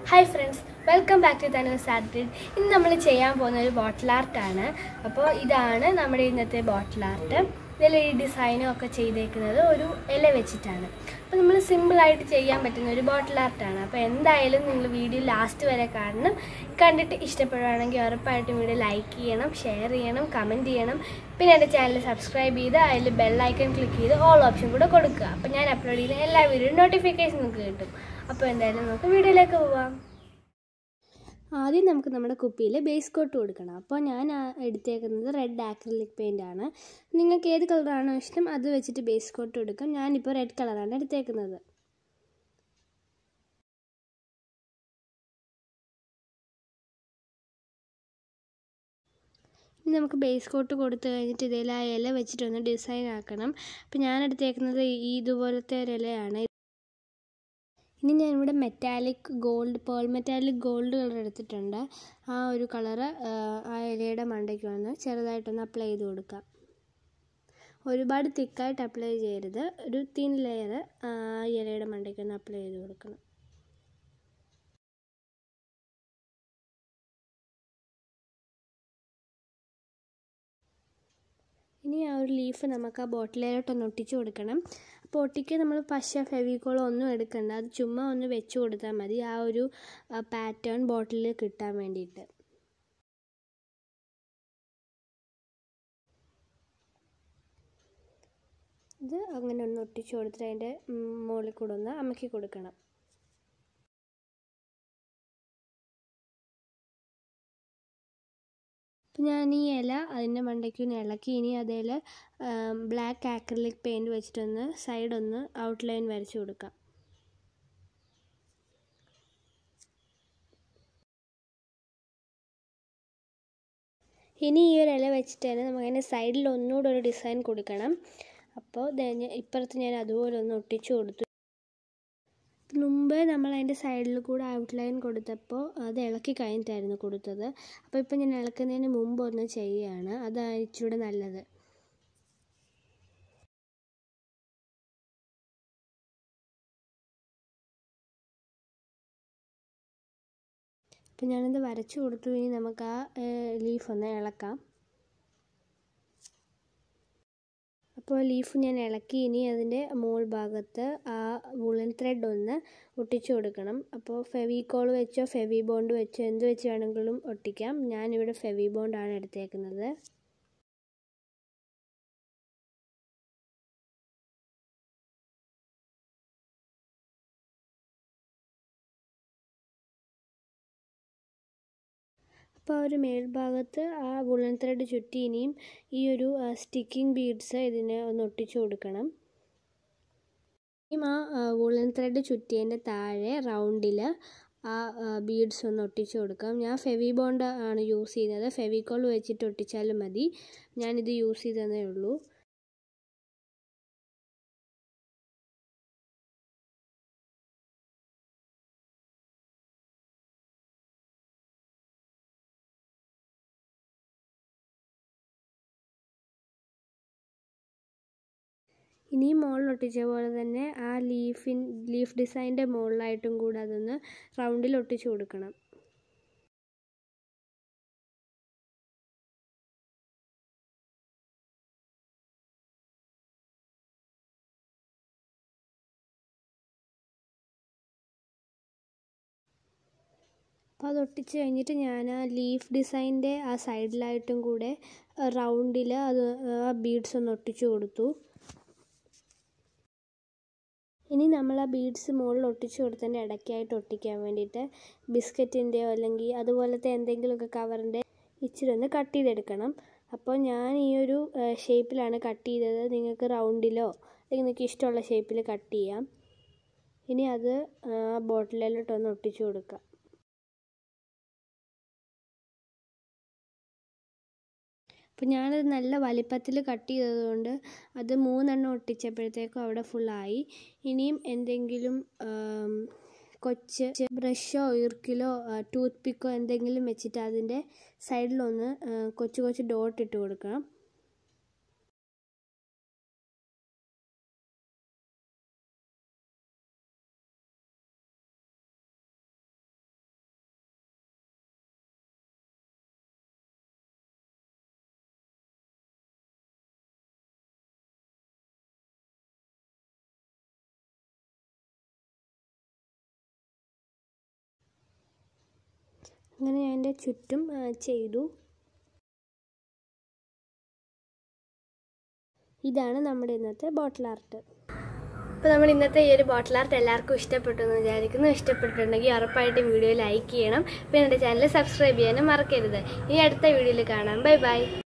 hi friends welcome back to Thanu Saturday ഇന്ന് നമ്മൾ ചെയ്യാൻ പോകുന്ന ഒരു ബോട്ടിൽ ആർട്ടാണ് അപ്പോൾ ഇതാണ് നമ്മുടെ ഇന്നത്തെ ബോട്ടിൽ ആർട്ട് ഇതിൽ ഈ ഡിസൈനും ഒക്കെ ചെയ്തേക്കുന്നത് ഒരു ഇല വെച്ചിട്ടാണ് അപ്പോൾ നമ്മൾ സിമ്പിളായിട്ട് ചെയ്യാൻ പറ്റുന്ന ഒരു ബോട്ടിൽ ആർട്ടാണ് അപ്പോൾ എന്തായാലും നിങ്ങൾ വീഡിയോ ലാസ്റ്റ് വരെ കാണണം കണ്ടിട്ട് ഇഷ്ടപ്പെടുകയാണെങ്കിൽ ഉറപ്പായിട്ടും വീഡിയോ ലൈക്ക് ചെയ്യണം ഷെയർ ചെയ്യണം കമൻറ്റ് ചെയ്യണം പിന്നെ എൻ്റെ ചാനൽ സബ്സ്ക്രൈബ് ചെയ്ത് അതിൽ ബെല്ലൈക്കൺ ക്ലിക്ക് ചെയ്ത് ഓൾ ഓപ്ഷൻ കൂടെ കൊടുക്കുക അപ്പോൾ ഞാൻ അപ്ലോഡ് ചെയ്യുന്ന എല്ലാ വീഡിയോ നോട്ടിഫിക്കേഷൻ നിങ്ങൾക്ക് കിട്ടും അപ്പോൾ എന്തായാലും നമുക്ക് വീഡിയോയിലേക്ക് പോവാം ആദ്യം നമുക്ക് നമ്മുടെ കുപ്പിയിൽ ബേസ് കോട്ട് കൊടുക്കണം അപ്പോൾ ഞാൻ ആ എടുത്തേക്കുന്നത് റെഡ് ആക്രിലിക് പെയിൻ്റ് ആണ് നിങ്ങൾക്ക് ഏത് കളറാണോ ഇഷ്ടം അത് വെച്ചിട്ട് ബേസ് കോട്ട് കൊടുക്കാം ഞാനിപ്പോൾ റെഡ് കളറാണ് എടുത്തേക്കുന്നത് ഇനി നമുക്ക് ബേസ് കോട്ട് കൊടുത്തു കഴിഞ്ഞിട്ട് ഇതിൽ ആ ഇല വെച്ചിട്ടൊന്ന് ഡിസൈൻ ആക്കണം അപ്പോൾ ഞാൻ എടുത്തേക്കുന്നത് ഈ ഇതുപോലത്തെ ഒരു ഇലയാണ് ഇനി ഞാൻ ഇവിടെ metallic gold pearl metallic gold colour എടുത്തിട്ടുണ്ട് ആ ഒരു കളറ് ആ ഇലയുടെ മണ്ടയ്ക്ക് വന്ന് ചെറുതായിട്ടൊന്ന് അപ്ലൈ ചെയ്ത് കൊടുക്കാം ഒരുപാട് തിക്കായിട്ട് അപ്ലൈ ചെയ്യരുത് ഒരു തിൻ ലെയർ ആ ഇലയുടെ മണ്ടയ്ക്ക് ഒന്ന് അപ്ലൈ ചെയ്ത് കൊടുക്കണം ഇനി ആ ഒരു ലീഫ് നമുക്ക് ആ ബോട്ടിലോട്ടൊന്ന് ഒട്ടിച്ചു കൊടുക്കണം അപ്പോൾ ഒട്ടിക്ക് നമ്മൾ പശ ഫെവിക്കോളോ ഒന്നും എടുക്കണ്ട അത് ചുമ്മാ ഒന്ന് വെച്ച് കൊടുത്താൽ മതി ആ ഒരു പാറ്റേൺ ബോട്ടിലിൽ കിട്ടാൻ വേണ്ടിയിട്ട് ഇത് അങ്ങനെ ഒന്ന് ഒട്ടിച്ചു കൊടുത്തിട്ട് അതിൻ്റെ മുകളിൽ കൂടെ ഒന്ന് അമക്കി കൊടുക്കണം അപ്പം ഞാൻ ഈ ഇല അതിൻ്റെ മണ്ടയ്ക്ക് ഒന്ന് ഇളക്കി ഇനി അതിൽ ബ്ലാക്ക് ആക്രിലിക് പെയിൻറ്റ് വെച്ചിട്ടൊന്ന് സൈഡൊന്ന് ഔട്ട്ലൈൻ വരച്ച് കൊടുക്കാം ഇനി ഈ ഒരു ഇല വെച്ചിട്ട് തന്നെ നമുക്കതിൻ്റെ സൈഡിൽ ഒന്നുകൂടെ ഒരു ഡിസൈൻ കൊടുക്കണം അപ്പോൾ ഇപ്പുറത്ത് ഞാൻ അതുപോലെ ഒന്ന് ഒട്ടിച്ചു കൊടുത്തു മുമ്പ് നമ്മൾ അതിൻ്റെ സൈഡിൽ കൂടെ ഔട്ട്ലൈൻ കൊടുത്തപ്പോൾ അത് ഇളക്കി കഴിഞ്ഞിട്ടായിരുന്നു കൊടുത്തത് അപ്പോൾ ഇപ്പോൾ ഞാൻ ഇളക്കുന്നതിന് മുമ്പ് ഒന്ന് ചെയ്യുകയാണ് അതാണ് ഇച്ചിരി നല്ലത് അപ്പം ഞാനത് വരച്ചു കൊടുത്തു ഇനി നമുക്ക് ആ ലീഫ് ഒന്ന് ഇളക്കാം അപ്പോൾ ലീഫ് ഞാൻ ഇളക്കി ഇനി അതിൻ്റെ മോൾ ഭാഗത്ത് ആ വുളൻ ത്രെഡ് ഒന്ന് ഒട്ടിച്ചു കൊടുക്കണം അപ്പോൾ ഫെവിക്കോൾ വെച്ചോ ഫെവി ബോണ്ട് വെച്ചോ എന്ത് വെച്ച് വേണമെങ്കിലും ഒട്ടിക്കാം ഞാനിവിടെ ഫെവി ബോണ്ടാണ് എടുത്തേക്കുന്നത് അപ്പോൾ ആ ഒരു മേൽഭാഗത്ത് ആ വുളൻ ത്രെഡ് ചുറ്റി ഇനിയും ഈ ഒരു സ്റ്റിക്കിംഗ് ബീഡ്സ് ഇതിനെ ഒന്ന് ഒട്ടിച്ചു കൊടുക്കണം ഇനിയും ആ വുളൻ ത്രെഡ് ചുറ്റിയതിൻ്റെ താഴെ റൗണ്ടിൽ ആ ബീഡ്സ് ഒന്ന് ഒട്ടിച്ചു കൊടുക്കാം ഞാൻ ഫെവി ബോണ്ട് ആണ് യൂസ് ചെയ്യുന്നത് ഫെവിക്കോൾ വെച്ചിട്ട് ഒട്ടിച്ചാലും മതി ഞാനിത് യൂസ് ചെയ്തതേ ഉള്ളൂ ഇനിയും മുകളിൽ ഒട്ടിച്ച പോലെ തന്നെ ആ ലീഫിൻ ലീഫ് ഡിസൈൻ്റെ മുകളിലായിട്ടും കൂടെ അതൊന്ന് റൗണ്ടിൽ ഒട്ടിച്ചു കൊടുക്കണം അപ്പോൾ അത് ഒട്ടിച്ച് കഴിഞ്ഞിട്ട് ഞാൻ ആ ലീഫ് ഡിസൈൻ്റെ ആ സൈഡിലായിട്ടും കൂടെ റൗണ്ടിൽ അത് ആ ബീഡ്സ് ഒന്ന് ഒട്ടിച്ചു കൊടുത്തു ഇനി നമ്മൾ ആ ബീഡ്സ് മുകളിൽ ഒട്ടിച്ചു കൊടുത്തതിൻ്റെ ഇടയ്ക്കായിട്ട് ഒട്ടിക്കാൻ വേണ്ടിയിട്ട് ബിസ്ക്കറ്റിൻ്റെയോ അല്ലെങ്കിൽ അതുപോലത്തെ എന്തെങ്കിലുമൊക്കെ കവറിൻ്റെ ഇച്ചിരി ഒന്ന് കട്ട് ചെയ്തെടുക്കണം അപ്പോൾ ഞാൻ ഈ ഒരു ഷേപ്പിലാണ് കട്ട് ചെയ്തത് നിങ്ങൾക്ക് റൗണ്ടിലോ അല്ലെങ്കിൽ നിങ്ങൾക്ക് ഇഷ്ടമുള്ള ഷേപ്പിൽ കട്ട് ചെയ്യാം ഇനി അത് ബോട്ടിലിലോട്ടൊന്ന് ഒട്ടിച്ചു കൊടുക്കാം അപ്പോൾ ഞാനത് നല്ല വലിപ്പത്തിൽ കട്ട് ചെയ്തതുകൊണ്ട് അത് മൂന്നെണ്ണം ഒട്ടിച്ചപ്പോഴത്തേക്കും അവിടെ ഫുള്ളായി ഇനിയും എന്തെങ്കിലും കൊച്ച് ബ്രഷോ ഇർക്കിലോ ടൂത്ത് പിക്കോ എന്തെങ്കിലും വെച്ചിട്ട് അതിൻ്റെ സൈഡിലൊന്ന് കൊച്ചു കൊച്ചു ഡോട്ട് ഇട്ട് കൊടുക്കണം അങ്ങനെ ഞാൻ എൻ്റെ ചുറ്റും ആ, ചെയ്തു ഇതാണ് നമ്മുടെ ഇന്നത്തെ ബോട്ടിൽ ആർട്ട് അപ്പോൾ നമ്മൾ ഇന്നത്തെ ഈ ഒരു ബോട്ടിൽ ആർട്ട് എല്ലാവർക്കും ഇഷ്ടപ്പെട്ടു എന്ന് വിചാരിക്കുന്നു ഇഷ്ടപ്പെട്ടിട്ടുണ്ടെങ്കിൽ ഉറപ്പായിട്ടും വീഡിയോ ലൈക്ക് ചെയ്യണം പിന്നെ എൻ്റെ ചാനൽ സബ്സ്ക്രൈബ് ചെയ്യാനും മറക്കരുത് ഇനി അടുത്ത വീഡിയോയിൽ കാണാം ബൈ ബൈ